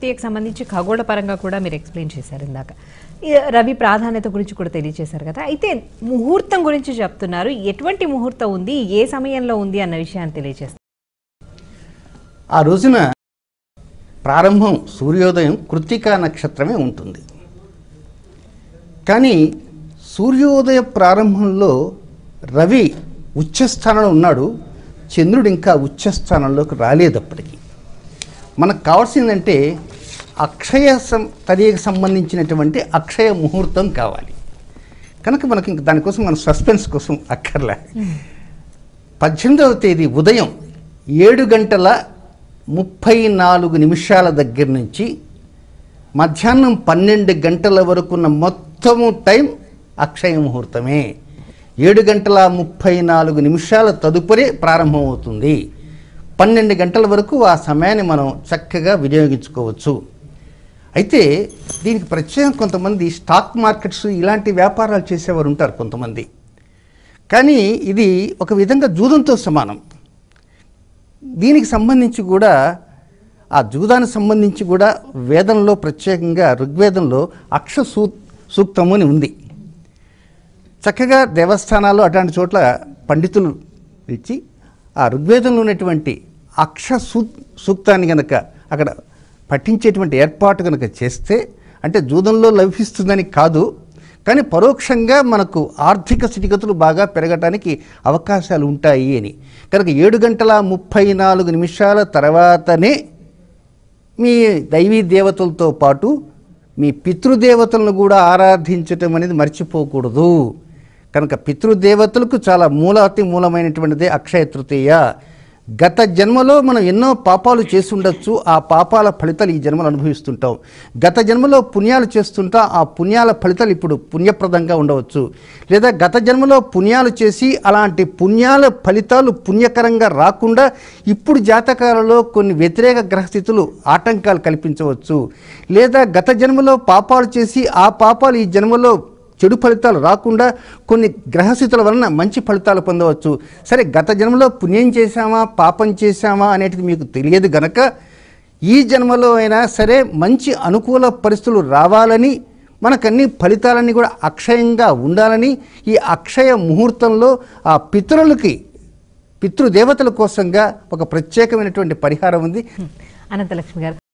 ప్రక్రియకు సంబంధించి ఖగోళ పరంగా కూడా మీరు ఎక్స్ప్లెయిన్ చేశారు ఇందాక ఈ రవి ప్రాధాన్యత గురించి కూడా తెలియజేశారు కదా అయితే ముహూర్తం గురించి చెప్తున్నారు ఎటువంటి ముహూర్తం ఉంది ఏ సమయంలో ఉంది అన్న విషయాన్ని తెలియజేస్తారు ఆ రోజున ప్రారంభం సూర్యోదయం కృత్తికా నక్షత్రమే ఉంటుంది కానీ సూర్యోదయ ప్రారంభంలో రవి ఉచ్చస్థానంలో ఉన్నాడు చంద్రుడు ఇంకా ఉచ్చస్థానంలోకి రాలేదు అప్పటికి మనకు కావాల్సిందంటే అక్షయ సం తదియకు సంబంధించినటువంటి అక్షయ ముహూర్తం కావాలి కనుక మనకి ఇంక దానికోసం మన సస్పెన్స్ కోసం అక్కర్లే పద్దెనిమిదవ తేదీ ఉదయం ఏడు గంటల ముప్పై నాలుగు నిమిషాల దగ్గర నుంచి మధ్యాహ్నం పన్నెండు గంటల వరకున్న మొత్తము టైం అక్షయ ముహూర్తమే ఏడు గంటల ముప్పై నాలుగు నిమిషాల తదుపరి ప్రారంభమవుతుంది పన్నెండు గంటల వరకు ఆ సమయాన్ని మనం చక్కగా వినియోగించుకోవచ్చు అయితే దీనికి ప్రత్యేకం కొంతమంది స్టాక్ మార్కెట్స్ ఇలాంటి వ్యాపారాలు చేసేవారు ఉంటారు కొంతమంది కానీ ఇది ఒక విధంగా జూదంతో సమానం దీనికి సంబంధించి కూడా ఆ జూదానికి సంబంధించి కూడా వేదంలో ప్రత్యేకంగా ఋగ్వేదంలో అక్ష సూ సూక్తము అని ఉంది చక్కగా దేవస్థానాలు అట్లాంటి చోట్ల పండితులు ఇచ్చి ఆ ఋగ్వేదంలో ఉన్నటువంటి అక్ష సూ సూక్తాన్ని కనుక అక్కడ పఠించేటువంటి ఏర్పాటు కనుక చేస్తే అంటే జూదంలో లభిస్తుందని కాదు కానీ పరోక్షంగా మనకు ఆర్థిక స్థితిగతులు బాగా పెరగటానికి అవకాశాలు ఉంటాయి అని కనుక ఏడు గంటల ముప్పై నాలుగు నిమిషాల తర్వాతనే మీ దైవీ దేవతలతో పాటు మీ పితృదేవతలను కూడా ఆరాధించటం అనేది మర్చిపోకూడదు కనుక పితృదేవతలకు చాలా మూలాతి మూలమైనటువంటిదే అక్షయ తృతీయ గత జన్మలో మనం ఎన్నో పాపాలు చేసి ఉండొచ్చు ఆ పాపాల ఫలితాలు ఈ జన్మలు అనుభవిస్తుంటాం గత జన్మలో పుణ్యాలు చేస్తుంటాం ఆ పుణ్యాల ఫలితాలు ఇప్పుడు పుణ్యప్రదంగా ఉండవచ్చు లేదా గత జన్మలో పుణ్యాలు చేసి అలాంటి పుణ్యాల ఫలితాలు పుణ్యకరంగా రాకుండా ఇప్పుడు జాతకాలలో కొన్ని వ్యతిరేక గ్రహస్థితులు ఆటంకాలు కల్పించవచ్చు లేదా గత జన్మలో పాపాలు చేసి ఆ పాపాలు ఈ జన్మలో చెడు ఫలితాలు రాకుండా కొన్ని గ్రహస్థితుల వలన మంచి ఫలితాలు పొందవచ్చు సరే గత జన్మలో పుణ్యం చేశామా పాపం చేశామా అనేది మీకు తెలియదు గనక ఈ జన్మలో అయినా సరే మంచి అనుకూల పరిస్థితులు రావాలని మనకన్ని ఫలితాలన్నీ కూడా అక్షయంగా ఉండాలని ఈ అక్షయ ముహూర్తంలో ఆ పితరులకి పితృదేవతల కోసంగా ఒక ప్రత్యేకమైనటువంటి పరిహారం ఉంది అనంతలక్ష్మి గారు